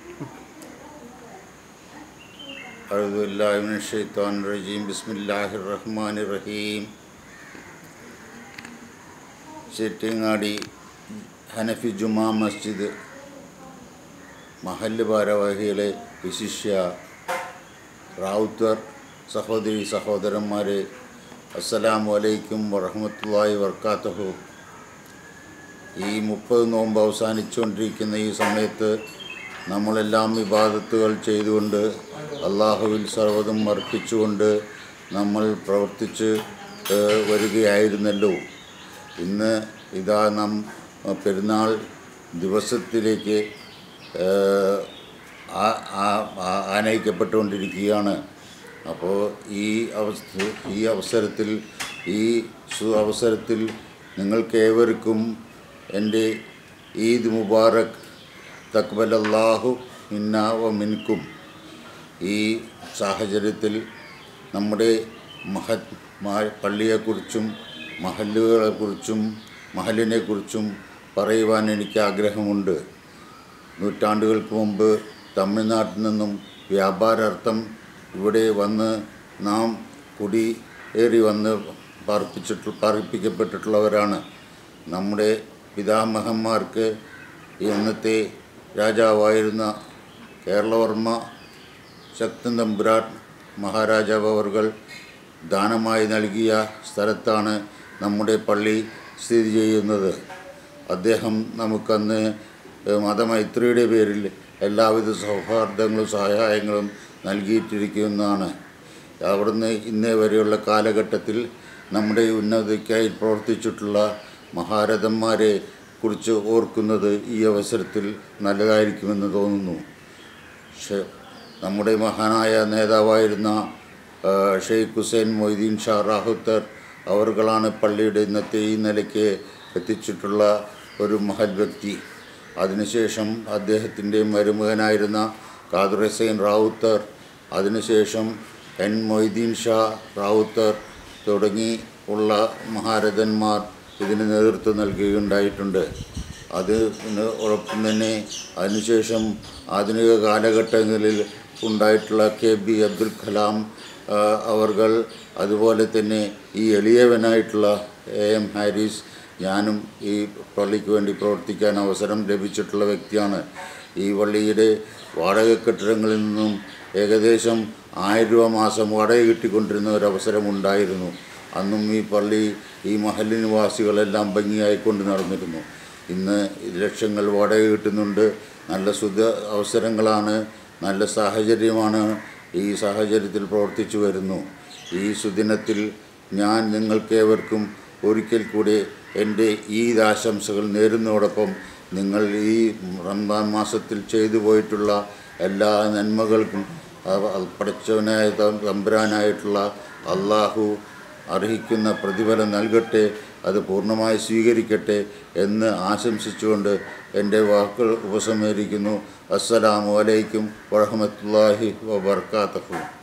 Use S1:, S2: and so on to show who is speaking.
S1: أعوذ بالله من الشيطان الرجيم بسم الله الرحمن الرحيم ചെട്ടിങ്ങാടി ഹനഫി ജുമാ മസ്ജിദ് മഹല്ല് ഭാരവാഹികളെ വിശിഷ്യ റാവുത്തർ സഹോദരി സഹോദരന്മാരെ അസ്സലാമു അലൈക്കും വറഹമത്തല്ലാഹി വർക്കാത്തഹു ഈ മുപ്പത് നോമ്പ് അവസാനിച്ചുകൊണ്ടിരിക്കുന്ന ഈ സമയത്ത് നമ്മളെല്ലാം വിവാദത്തുകൾ ചെയ്തുകൊണ്ട് അള്ളാഹുവിൽ സർവ്വതും അർപ്പിച്ചുകൊണ്ട് നമ്മൾ പ്രവർത്തിച്ച് ഏഹ്, വരികയായിരുന്നല്ലോ ഇന്ന് ഇതാ നാം അഹ്, പെരുന്നാൾ ദിവസത്തിലേക്ക് ഏഹ്, ആ- ആ- ആ- ആനയിക്കപ്പെട്ടുകൊണ്ടിരിക്കുകയാണ് അപ്പോൾ ഈ അവസ്ഥ ഈ അവസരത്തിൽ ഈ സു അവസരത്തിൽ നിങ്ങൾക്കേവർക്കും എൻ്റെ ഈദ് മുബാറക് തക്ബലല്ലാഹു മിന്ന വ മിൻകും ഈ സാഹചര്യത്തിൽ നമ്മുടെ മഹത് മാ- പള്ളിയെക്കുറിച്ചും മഹല്ലുകളെക്കുറിച്ചും മഹലിനെക്കുറിച്ചും പറയുവാൻ എനിക്ക് ആഗ്രഹമുണ്ട് നൂറ്റാണ്ടുകൾക്ക് മുമ്പ് തമിഴ്നാട്ടിൽ നിന്നും വ്യാപാരാർത്ഥം ഇവിടെ വന്ന് നാം കുടി ഏറി വന്ന് പാർപ്പിച്ചിട്ട് പാർപ്പിക്കപ്പെട്ടിട്ടുള്ളവരാണ് നമ്മുടെ പിതാമഹന്മാർക്ക് ഇന്നത്തെ രാജാവായിരുന്ന കേരളവർമ്മ ശക്തൻ തമ്പുരാൻ മഹാരാജാവ് അവർകൾ ദാനമായി നൽകിയ സ്ഥലത്താണ് നമ്മുടെ പള്ളി സ്ഥിതി ചെയ്യുന്നത് അദ്ദേഹം നമുക്കന്ന് ഏഹ്, മതമൈത്രിയുടെ പേരിൽ എല്ലാവിധ സൗഹാർദ്ദങ്ങളും സഹായങ്ങളും നൽകിയിട്ടിരിക്കുന്നതാണ് അവിടുന്ന് ഇന്നേ വരെയുള്ള കാലഘട്ടത്തിൽ നമ്മുടെ ഉന്നതിക്കായി പ്രവർത്തിച്ചിട്ടുള്ള മഹാരഥന്മാരെ കുറിച്ച് ഓർക്കുന്നത് ഈ അവസരത്തിൽ നല്ലതായിരിക്കുമെന്ന് തോന്നുന്നു ഷെ- നമ്മുടെ മഹാനായ നേതാവായിരുന്ന ആ, ഷെയ്ഖ് ഹുസൈൻ മൊയ്തീൻ ഷാ റാഹുത്തർ അവർകളാണ് പള്ളിയുടെ ഇന്നത്തെ ഈ നിലയ്ക്ക് എത്തിച്ചിട്ടുള്ള ഒരു മഹൽ വ്യക്തി അതിനുശേഷം അദ്ദേഹത്തിൻ്റെ മരുമകനായിരുന്ന ഖാദർ ഹുസൈൻ റാവുത്തർ അതിനുശേഷം എൻ മൊയ്തീൻ ഷാ റാവുത്തർ തുടങ്ങി ഉള്ള മഹാരഥന്മാർ ഇതിന് നേതൃത്വം നൽകുകയുണ്ടായിട്ടുണ്ട് അതിന് ഉറപ്പം തന്നെ അതിനുശേഷം ആധുനിക കാലഘട്ടങ്ങളിൽ ഉണ്ടായിട്ടുള്ള കെ ബി അബ്ദുൽ കലാം ആ, അവർകൾ അതുപോലെ തന്നെ ഈ എളിയവനായിട്ടുള്ള എ എം ഹാരിസ് ഞാനും ഈ പള്ളിക്ക് വേണ്ടി പ്രവർത്തിക്കാൻ അവസരം ലഭിച്ചിട്ടുള്ള വ്യക്തിയാണ് ഈ പള്ളിയുടെ വാടക കെട്ടിടങ്ങളിൽ നിന്നും ഏകദേശം ആയിരം രൂപ മാസം വാടക കിട്ടിക്കൊണ്ടിരുന്ന ഒരവസരം ഉണ്ടായിരുന്നു അന്നും ഈ പള്ളി ഈ മഹല്ല് നിവാസികളെല്ലാം ഭംഗിയായിക്കൊണ്ട് നടന്നിരുന്നു ഇന്ന് ലക്ഷങ്ങൾ വാടക കിട്ടുന്നുണ്ട് നല്ല സുഖ അവസരങ്ങളാണ് നല്ല സാഹചര്യമാണ് ഈ സാഹചര്യത്തിൽ പ്രവർത്തിച്ചു വരുന്നു ഈ സുദിനത്തിൽ ഞാൻ നിങ്ങൾക്കേവർക്കും ഒരിക്കൽ കൂടി എൻ്റെ ഈദ് ആശംസകൾ നേരുന്നതോടൊപ്പം നിങ്ങൾ ഈ റംസാൻ മാസത്തിൽ ചെയ്തു പോയിട്ടുള്ള എല്ലാ നന്മകൾക്കും അവ- പടച്ചവനായ തം- തമ്പുരാനായിട്ടുള്ള അള്ളാഹു അർഹിക്കുന്ന പ്രതിഫലം നൽകട്ടെ അത് പൂർണ്ണമായി സ്വീകരിക്കട്ടെ എന്ന് ആശംസിച്ചുകൊണ്ട് എൻ്റെ വാക്കുകൾ ഉപസംഹരിക്കുന്നു അസ്സലാമു അലൈക്കും വറഹമത്തല്ലാഹി വബർക്കാത്തഹു